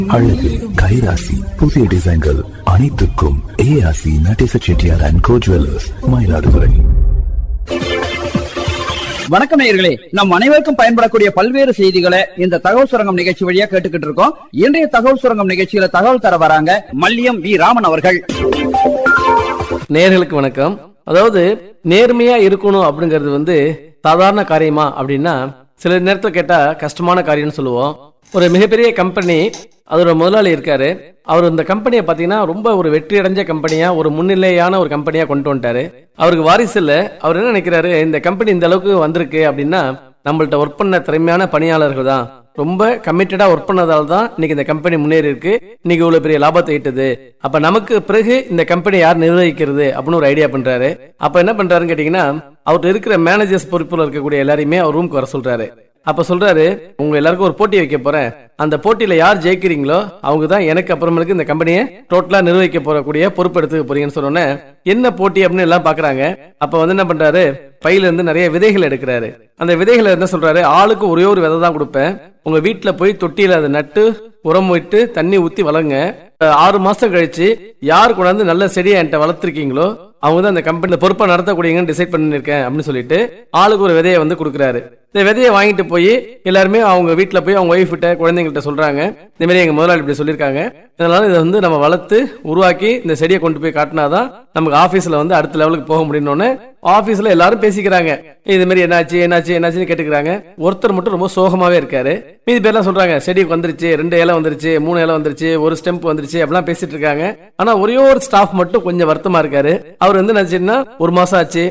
அழகு கைராசி புதிய டிசைன்கள் அனைத்துக்கும் ஏஆசி Natesa Chettiar and co jewellers Mayiladuthurai வணக்கம் நேயர்களே நம் அனைவருக்கும் பயன்படக்கூடிய பல்வேறு செய்திகளை இந்த தகவல் சுரங்கம் நிகழ்ச்சி வழியா கேட்டுக்கிட்டு இருக்கோம் இன்றைய தகவல் சுரங்கம் நிகழ்ச்சியில தகவல் தர வராங்க மல்லியம் வி ராமன் அவர்கள் நேர்களுக்கு வணக்கம் அதாவது நேர்மையா இருக்கணும் அப்படிங்கிறது வந்து சாதாரண காரியமா அப்படின்னா சில நேரத்துல கேட்டா கஷ்டமான காரியம்னு சொல்லுவோம் ஒரு மிகப்பெரிய கம்பெனி அதோட முதலாளி இருக்காரு அவர் இந்த கம்பெனியை பார்த்தீங்கன்னா ரொம்ப ஒரு வெற்றி அடைஞ்ச கம்பெனியா ஒரு முன்னிலையான ஒரு கம்பெனியா கொண்டு வந்துட்டாரு அவருக்கு வாரிசு இல்ல அவர் என்ன நினைக்கிறாரு இந்த கம்பெனி இந்த அளவுக்கு வந்திருக்கு அப்படின்னா நம்மள்ட்ட ஒர்க் பண்ண திறமையான பணியாளர்கள் தான் ரொம்ப கமிட்டடா ஒர்க் பண்ணதால தான் இன்னைக்கு இந்த கம்பெனி முன்னேறி இருக்கு இன்னைக்கு இவ்வளவு பெரிய லாபத்தை ஈட்டுது அப்ப நமக்கு பிறகு இந்த கம்பெனி யார் நிர்வகிக்கிறது அப்படின்னு ஒரு ஐடியா பண்றாரு அப்ப என்ன பண்றாருன்னு கேட்டீங்கன்னா அவர்கிட்ட இருக்கிற மேனேஜர்ஸ் பொறுப்புல இருக்கக்கூடிய எல்லாரையுமே அவர் ரூமுக்கு வர சொல்றாரு அப்ப சொல்றாரு உங்க எல்லாருக்கும் ஒரு போட்டி வைக்க போறேன் அந்த போட்டியில யார் ஜெயிக்கிறீங்களோ அவங்க தான் எனக்கு அப்புறமேலுக்கு இந்த கம்பெனியை டோட்டலா நிர்வகிக்க போறக்கூடிய பொறுப்பு எடுத்துக்க போறீங்கன்னு சொன்னோன்னே என்ன போட்டி அப்படின்னு எல்லாம் பாக்குறாங்க அப்ப வந்து என்ன பண்றாரு பையில இருந்து நிறைய விதைகள் எடுக்கிறாரு அந்த விதைகளை என்ன சொல்றாரு ஆளுக்கு ஒரே ஒரு விதை தான் கொடுப்பேன் உங்க வீட்டுல போய் தொட்டியில அதை நட்டு உரம் விட்டு தண்ணி ஊத்தி வளங்க ஆறு மாசம் கழிச்சு யார் கொண்டாந்து நல்ல செடியை என்கிட்ட வளர்த்துருக்கீங்களோ அவங்க தான் அந்த கம்பெனில பொறுப்பா நடத்தக்கூடியங்கன்னு டிசைட் பண்ணிருக்கேன் அப்படின்னு சொல்லிட்டு ஆளுக்கு ஒரு விதையை வந்து கொடுக்குறாரு இந்த விதையை வாங்கிட்டு போய் எல்லாருமே அவங்க வீட்டுல போய் அவங்க ஒய்ஃப் கிட்ட குழந்தைங்கள்ட்ட சொல்றாங்க இந்த மாதிரி எங்க முதலாளி இப்படி சொல்லியிருக்காங்க இதனால இதை வந்து நம்ம வளர்த்து உருவாக்கி இந்த செடியை கொண்டு போய் காட்டினாதான் நமக்கு ஆபீஸ்ல வந்து அடுத்த லெவலுக்கு போக முடியும்னு ஆபீஸ்ல எல்லாரும் பேசிக்கிறாங்க இது மாதிரி என்னாச்சு என்னாச்சு என்னாச்சுன்னு கேட்டுக்கிறாங்க ஒருத்தர் மட்டும் ரொம்ப சோகமாவே இருக்காரு மீதி பேர்லாம் சொல்றாங்க செடி வந்துருச்சு ரெண்டு இலை வந்துருச்சு மூணு இலை வந்துருச்சு ஒரு ஸ்டெம்ப் வந்துருச்சு அப்படிலாம் பேசிட்டு இருக்காங்க ஆனா ஒரே ஒரு ஸ்டாஃப் மட்டும் கொஞ்சம் வருத்தமா இருக்காரு அவர் வந்து நினைச்சுன்னா ஒரு மாசம் ஆச்சு